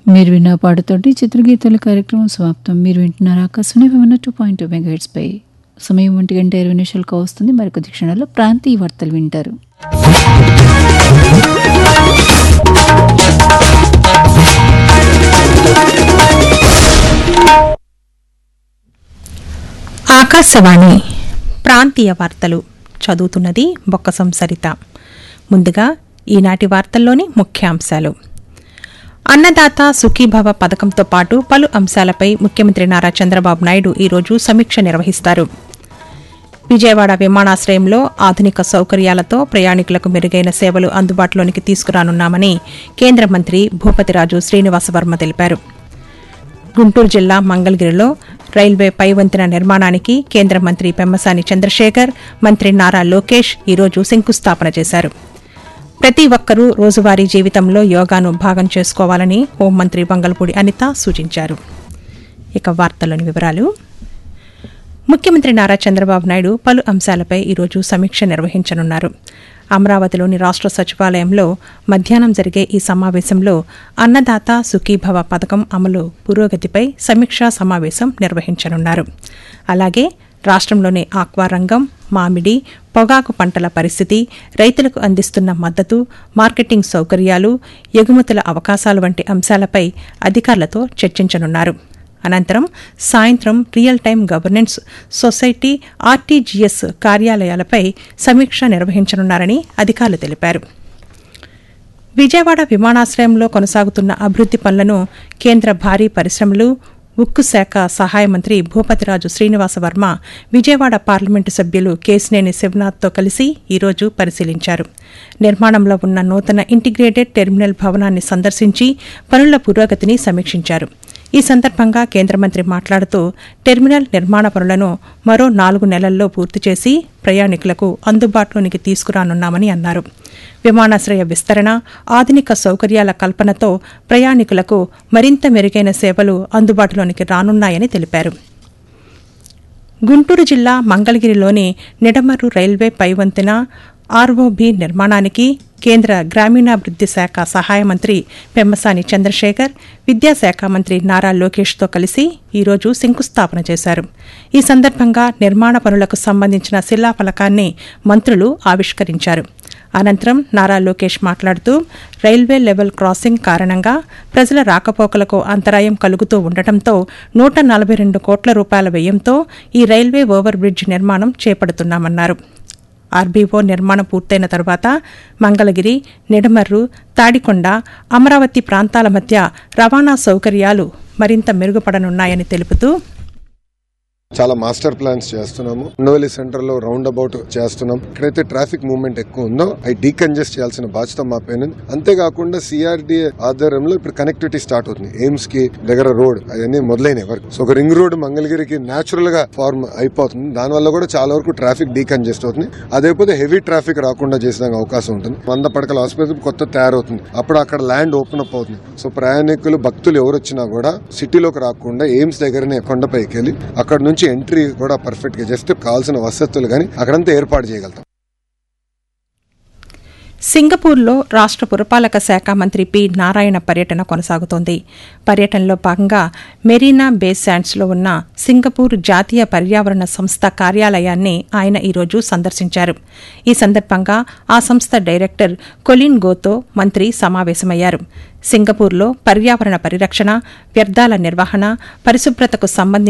మీరు విన్న పాటతోటి చిత్రగీతాల కార్యక్రమం సమాప్తం మీరు వింటున్నారు ఆకాశవాణి వివన్న టూ పాయింట్ టూ మెగాహెట్స్ పై సమయం ఒంటి గంట ఇరవై నిమిషాలకు వస్తుంది మరికొద్ది క్షణాల్లో ప్రాంతీయ వార్తలు వింటారు ఆకాశవాణి ప్రాంతీయ వార్తలు చదువుతున్నది బొక్కసం సరిత ముందుగా ఈనాటి వార్తల్లోని ముఖ్యాంశాలు అన్నదాత సుఖీభవ పథకంతో పాటు పలు అంశాలపై ముఖ్యమంత్రి నారా చంద్రబాబు నాయుడు ఈరోజు సమీక్ష నిర్వహిస్తారు విజయవాడ విమానాశ్రయంలో ఆధునిక సౌకర్యాలతో ప్రయాణికులకు మెరుగైన సేవలు అందుబాటులోనికి తీసుకురానున్నామని కేంద్ర మంత్రి భూపతిరాజు శ్రీనివాసవర్మ తెలిపారు గుంటూరు జిల్లా మంగళగిరిలో రైల్వే పై వంతెన నిర్మాణానికి కేంద్ర మంత్రి పెమ్మసాని చంద్రశేఖర్ మంత్రి నారా లోకేష్ ఈరోజు శంకుస్థాపన చేశారు ప్రతి ఒక్కరూ రోజువారీ జీవితంలో యోగాను భాగం చేసుకోవాలని హోంమంత్రి వంగల్పూడి అనిత సూచించారు ఇక వార్తలోని వివరాలు ముఖ్యమంత్రి నారా చంద్రబాబు నాయుడు పలు అంశాలపై ఈరోజు సమీక్ష నిర్వహించనున్నారు అమరావతిలోని రాష్ట్ర సచివాలయంలో మధ్యాహ్నం జరిగే ఈ సమావేశంలో అన్నదాత సుఖీభవ పథకం అమలు పురోగతిపై సమీక్షా సమావేశం నిర్వహించనున్నారు అలాగే రాష్ట్రంలోని ఆక్వా రంగం మామిడి పొగాకు పంటల పరిస్థితి రైతులకు అందిస్తున్న మద్దతు మార్కెటింగ్ సౌకర్యాలు ఎగుమతుల అవకాశాలు వంటి అంశాలపై అధికారులతో చర్చించనున్నారు అనంతరం సాయంత్రం real time governance society RTGS కార్యాలయాలపై సమీక్ష నిర్వహించనున్నారని అధికారులు తెలిపారు విజయవాడ విమానాశ్రయంలో కొనసాగుతున్న అభివృద్ది పనులను కేంద్ర భారీ పరిశ్రమలు ఉక్కు శాఖ సహాయ మంత్రి భూపతిరాజు శ్రీనివాస వర్మ విజయవాడ పార్లమెంటు సభ్యులు కేసినేని శివనాథ్తో కలిసి ఈరోజు పరిశీలించారు నిర్మాణంలో ఉన్న నూతన ఇంటిగ్రేటెడ్ టెర్మినల్ భవనాన్ని సందర్శించి పనుల పురోగతిని సమీక్షించారు ఈ సందర్భంగా కేంద్ర మంత్రి మాట్లాడుతూ టెర్మినల్ నిర్మాణ పనులను మరో నాలుగు నెలల్లో పూర్తి చేసి ప్రయాణికులకు అందుబాటులోనికి తీసుకురానున్నామని అన్నారు విమానాశ్రయ విస్తరణ ఆధునిక సౌకర్యాల కల్పనతో ప్రయాణికులకు మరింత మెరుగైన సేవలు అందుబాటులోనికి రానున్నాయని తెలిపారు గుంటూరు జిల్లా మంగళగిరిలోని నిడమర్రు రైల్వే పైవంతెన ఆర్ఓబి నిర్మాణానికి కేంద్ర గ్రామీణాభివృద్ది శాఖ సహాయ మంత్రి పెమ్మసాని చంద్రశేఖర్ విద్యాశాఖ మంత్రి నారా లోకేష్తో కలిసి ఈరోజు శంకుస్థాపన చేశారు ఈ సందర్భంగా నిర్మాణ పనులకు సంబంధించిన శిలాఫలకాన్ని మంత్రులు ఆవిష్కరించారు అనంతరం నారా లోకేష్ మాట్లాడుతూ రైల్వే లెవెల్ క్రాసింగ్ కారణంగా ప్రజల రాకపోకలకు అంతరాయం కలుగుతూ ఉండటంతో నూట నలభై రెండు కోట్ల రూపాయల వ్యయంతో ఈ రైల్వే ఓవర్ బ్రిడ్జ్ నిర్మాణం చేపడుతున్నామన్నారు ఆర్బీఓ నిర్మాణం పూర్తయిన తరువాత మంగళగిరి నిడమర్రు తాడికొండ అమరావతి ప్రాంతాల మధ్య రవాణా సౌకర్యాలు మరింత మెరుగుపడనున్నాయని తెలుపుతూ చాలా మాస్టర్ ప్లాన్స్ చేస్తున్నాము ఉండవల్లి సెంటర్ లో రౌండ్ అబౌట్ చేస్తున్నాం ఇక్కడైతే ట్రాఫిక్ మూవ్మెంట్ ఎక్కువ ఉందో అవి డీకంజెస్ట్ చేయాల్సిన బాధ్యత మా పైన ఉంది. అంతేకాకుండా సిఆర్డీఏ ఆధ్వర్యంలో ఇప్పుడు కనెక్టివిటీ స్టార్ట్ అవుతుంది ఎయిమ్స్ కి దగ్గర రోడ్ అవన్నీ మొదలైన వరకు సో ఒక రింగ్ రోడ్ మంగళగిరికి నేచురల్ గా ఫార్మ్ అయిపోతుంది దానివల్ల కూడా చాలా వరకు ట్రాఫిక్ డీకంజెస్ట్ అవుతుంది అదేపోతే హెవీ ట్రాఫిక్ రాకుండా చేసే అవకాశం ఉంటుంది వంద పడకల ఆసుపత్రి కొత్త తయారవుతుంది అప్పుడు అక్కడ ల్యాండ్ ఓపెన్ అప్ అవుతుంది సో ప్రయాణికులు భక్తులు ఎవరు వచ్చినా కూడా సిటీలోకి రాకుండా ఎయిమ్స్ దగ్గరనే కొండపైకి వెళ్ళి అక్కడ నుంచి ఎంట్రీ కూడా పర్ఫెక్ట్ గా చేస్తే కావాల్సిన వసతులు కానీ అక్కడంతా ఏర్పాటు చేయగలుగుతాం సింగపూర్లో రాష్ట్ర పురపాలక శాఖ మంత్రి పి నారాయణ పర్యటన కొనసాగుతోంది పర్యటనలో భాగంగా మెరీనా బే శాండ్స్లో ఉన్న సింగపూర్ జాతీయ పర్యావరణ సంస్థ కార్యాలయాన్ని ఆయన ఈరోజు సందర్శించారు ఈ సందర్భంగా ఆ సంస్థ డైరెక్టర్ కొలిన్ గోతో మంత్రి సమావేశమయ్యారు సింగపూర్లో పర్యావరణ పరిరక్షణ వ్యర్థాల నిర్వహణ పరిశుభ్రతకు సంబంధించి